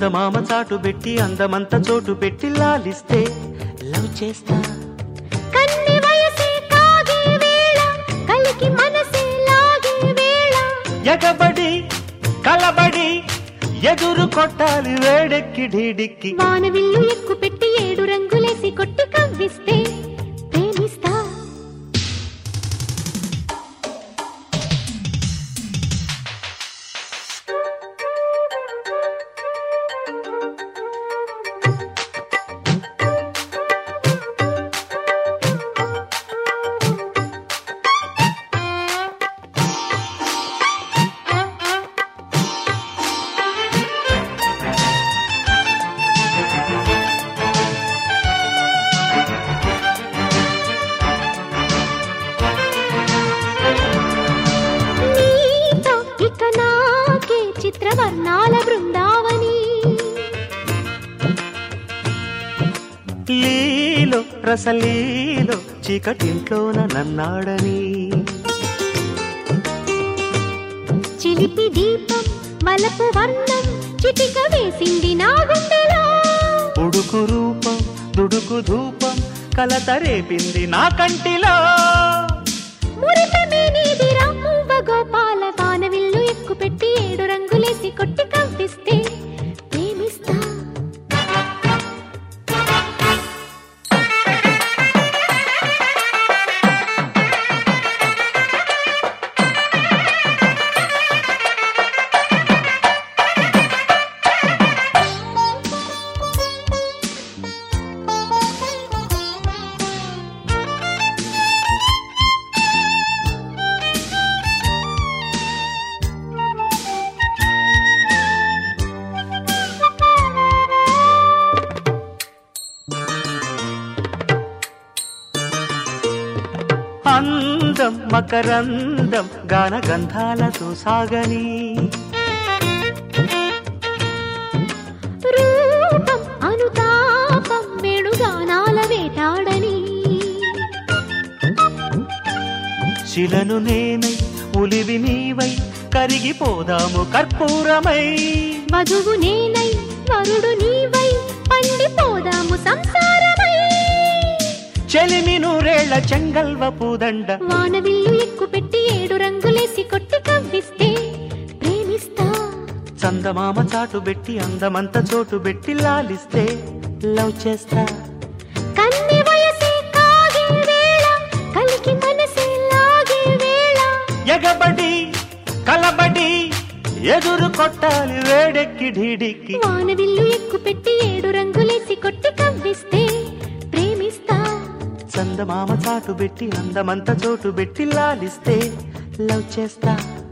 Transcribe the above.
చందమామ చాటు పెట్టి అందమంత చోటు పెట్టి లాలిస్తే లవ్ చేస్తా కన్ని వయసే కాగే వేళ కలికి మనసే లాగే వేళ ఎగబడి కలబడి ఎదురు కొట్టాలి వేడెక్కి ఢీడిక్కి వానవిల్లు ఎక్కు పెట్టి ఏడు రంగులేసి కొట్టి కవ్విస్తే ప్రేమిస్తా నీతో ఇక నాకే చిత్రవర్ణాల బృందావని లీలో రసలీలో చీకటింట్లోన నన్నాడని చిలిపి దీపం మలపు వర్ణం చిటిక వేసింది నా గుండెలో ఉడుకు రూపం దుడుకు ధూపం కలత రేపింది నా కంటిలో మురితమే నీదిరా మువ్వ గోపాల వానవిల్లు ఎక్కు పెట్టి ఏడు రంగులేసి కొట్టి కవ్విస్తే ప్రేమిస్తా అందం మకరందం గాన గంధాలతో సాగని రూపం అనుతాపం వేణుగానాల వేటాడని శిలను నేనై ఉలివి నీవై కరిగిపోదాము కర్పూరమై వధువు నేనై వరుడు నీవై పండిపోదాము సంసారమై చెలిమి నూరేళ్ల చెంగల్వ పూదండ వానవిల్లు ఎక్కు పెట్టి ఏడు రంగులేసి కొట్టి కవ్విస్తే ప్రేమిస్తా చందమామ చాటు పెట్టి అందమంత చోటు పెట్టి లాలిస్తే లవ్ చేస్తా కన్ని వయసే కాగే వేళ కలికి మనసే లాగే వేళ ఎగబడి కలబడి ఎదురు కొట్టాలి వేడెక్కి ఢీడిక్కి వానవిల్లు ఎక్కు పెట్టి ఏడు రంగులేసి కొట్టి కవ్విస్తే ప్రేమిస్తా చందమామ చాటు పెట్టి అందమంత చోటు పెట్టి లాలిస్తే లవ్ చేస్తా